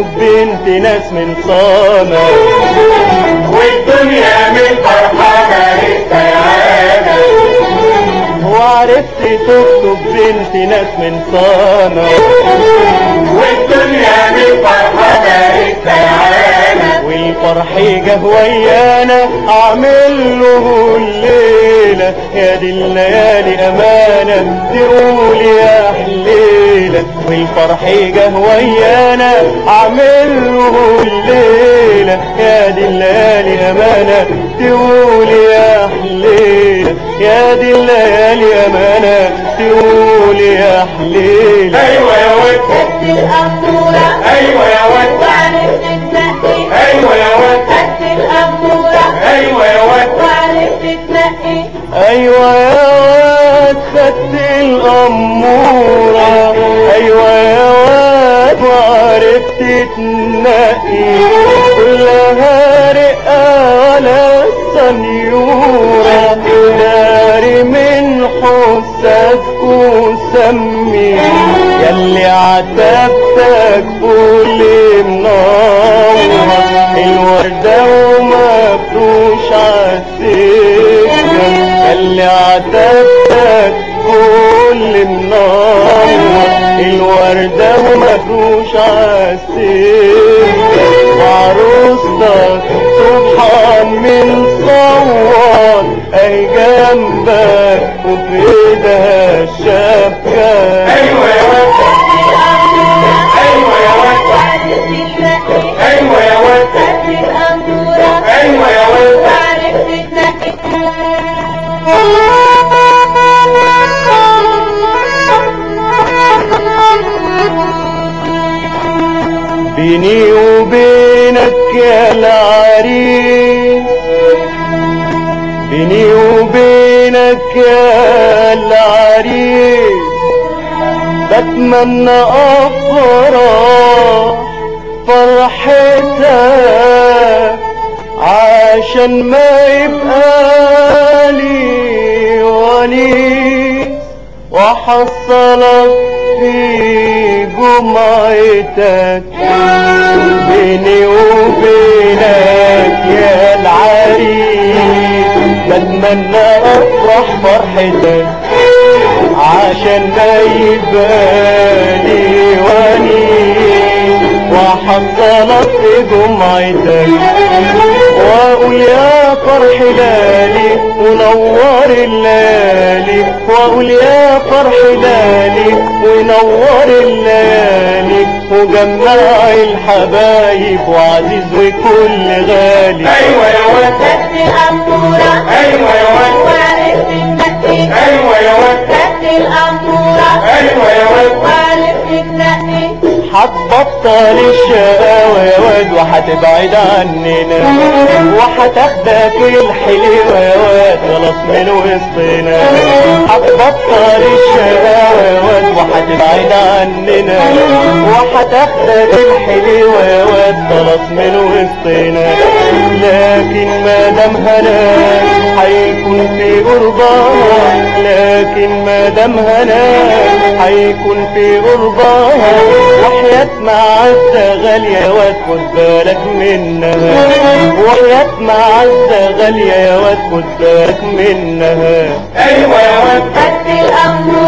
تكتب بنت ناس من صانع والدنيا من فرحانة للسيعانة وعرفت تكتب بنت ناس من صانع والدنيا من فرحانة للسيعانة والفرح جه ويانا اعمل له الليلة يا دي الليالي امانة تقول يا حليلة والفرح جه ويانا اعمل له الليلة يا دي الليالي امانة تقول يا حليلة يا دي الليالي امانة تقول يا حليلة ايوه يا ود بس الأمورة ايوه يا ود وعرفت تنقي ايوه يا ود بس الأمورة ايوه يا ود وعرفت تنقي ايوه يا واد خدت الاموره ايوه يا واد وعرفت تنقي كلها رقه ولا سنيوره داري من حسك وسمي ياللي عتبتك قول منور الوردة ومفروش عالسكة اللي عتبتك كل منور الوردة ومفروش عالسكة وعروستك سبحان من صور اي جنبك وفي ايدها الشبكة ايوه يا ود ايوه يا ود وعرفت تنقي ايوه يا ود بس الأمورة ايوه يا ود وعرفت تنقي بيني وبينك يا العريس بيني وبينك يا العريس بتمنى افرح فرحتك عشان ما يبقى لي ونيس وحصلك في جمعتك بيني وبينك يا العريس بتمنى افرح فرحتك عشان ما يبالي ونيس وحصلك في جمعتك واقول يا فرح لالي ونور الليالي واقول يا فرح لالي ونور الليالي وجمع الحبايب وعزيز وكل غالي ايوه يا ود بس الأمورة ايوه يا ود وعرفت تنقي ايوه يا ود بس الأمورة ايوه يا ود وعرفت تنقي هتبطل الشقاوة يا واد وهتبعد عننا وهتاخدك الحلوة يا واد خلاص من وسطنا هتبطل الشقاوة يا واد وهتبعد عننا وهتاخدك الحلوة يا واد خلاص من وسطنا لكن ما دام هناك هيكون في قربها لكن ما دام هناك هيكون في قربها وحياة معزة غالية يا واد خد بالك منها وحياة معزة غالية يا واد خد بالك منها ايوه يا ود بس الأمورة